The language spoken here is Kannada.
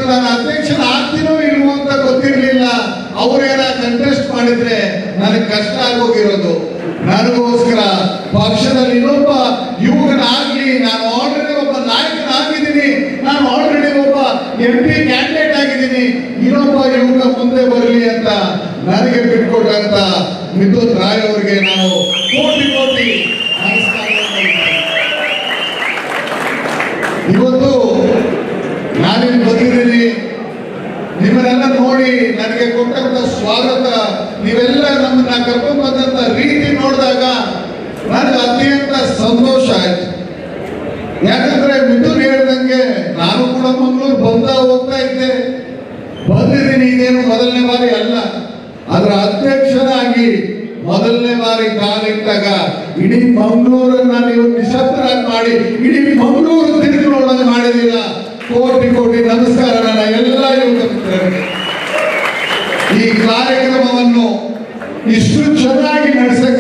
ನಾನು ಅಧ್ಯಕ್ಷನ ಆಗ್ತೀನೋ ಇಲ್ವೋ ಅಂತ ಗೊತ್ತಿರಲಿಲ್ಲ ಅವ್ರೇನ ಕಂಟೆಸ್ಟ್ ಮಾಡಿದ್ರೆ ನನಗೆ ಕಷ್ಟ ಆಗೋಗಿರೋದು ನನಗೋಸ್ಕರ ಪಕ್ಷದಲ್ಲಿ ಇನ್ನೊಬ್ಬ ಯುವಕನಾಗ್ಲಿ ನಾನು ಆಲ್ರೆಡಿ ಒಬ್ಬ ನಾಯಕನಾಗಿದ್ದೀನಿ ನಾನು ಆಲ್ರೆಡಿ ಒಬ್ಬ ಎಂ ಪಿ ಕ್ಯಾಂಡಿಡೇಟ್ ಆಗಿದ್ದೀನಿ ಇನ್ನೊಬ್ಬ ಯುವಕ ಮುಂದೆ ಬರಲಿ ಅಂತ ನನಗೆ ಬಿಟ್ಕೊಟ್ಟಂತ ಮಿಥುನ್ ರಾಯ್ ಅವರಿಗೆ ನಾವು ಕೋಟಿ ಕೋಟಿ ನಮಸ್ಕಾರವನ್ನು ಹೇಳ್ತೇನೆ. ಇವತ್ತು ನಾನಿಲ್ಲಿ ಬಂದಿದ್ದೀನಿ ನಿಮ್ಮನ್ನೆಲ್ಲ ನೋಡಿ ನನಗೆ ಕೊಟ್ಟಂತ ಸ್ವಾಗತ ನೀವೆಲ್ಲ ನಮ್ಮನ್ನ ಕರ್ಕೊಂಡ್ ಬಂದಂತ ರೀತಿ ನೋಡಿದಾಗ ನನಗೆ ಅತ್ಯಂತ ಸಂತೋಷ ಆಯ್ತು ಯಾಕಂದ್ರೆ ಮಿಥುನ್ ಹೇಳ್ದಂಗೆ ನಾನು ಕೂಡ ಮಂಗಳೂರು ಬಂದ ಹೋಗ್ತಾ ಇದ್ದೆ ಬಂದಿದ್ದೀನಿ ಇದೇನು ಮೊದಲನೇ ಬಾರಿ ಅಲ್ಲ ಅದರ ಅಧ್ಯಕ್ಷನಾಗಿ ಮೊದಲನೇ ಬಾರಿ ಕಾಲಿಟ್ಟಾಗ ಇಡೀ ಮಂಗಳೂರನ್ನ ನೀವು ನಿಶಬ್ದರಾಗಿ ಮಾಡಿ ಇಡೀ ಮಂಗಳೂರು ತಿರುಗಿ ನೋಡೋದು ಮಾಡಿದಿರ ಕೋಟಿ ಕೋಟಿ ನಮಸ್ಕಾರ ನನ್ನ ಎಲ್ಲ ಯುವಕ ಮಿತ್ರರಿಗೆ ಈ ಕಾರ್ಯಕ್ರಮವನ್ನು ಇಷ್ಟು ಚೆನ್ನಾಗಿ ನಡೆಸಕ್ಕೆ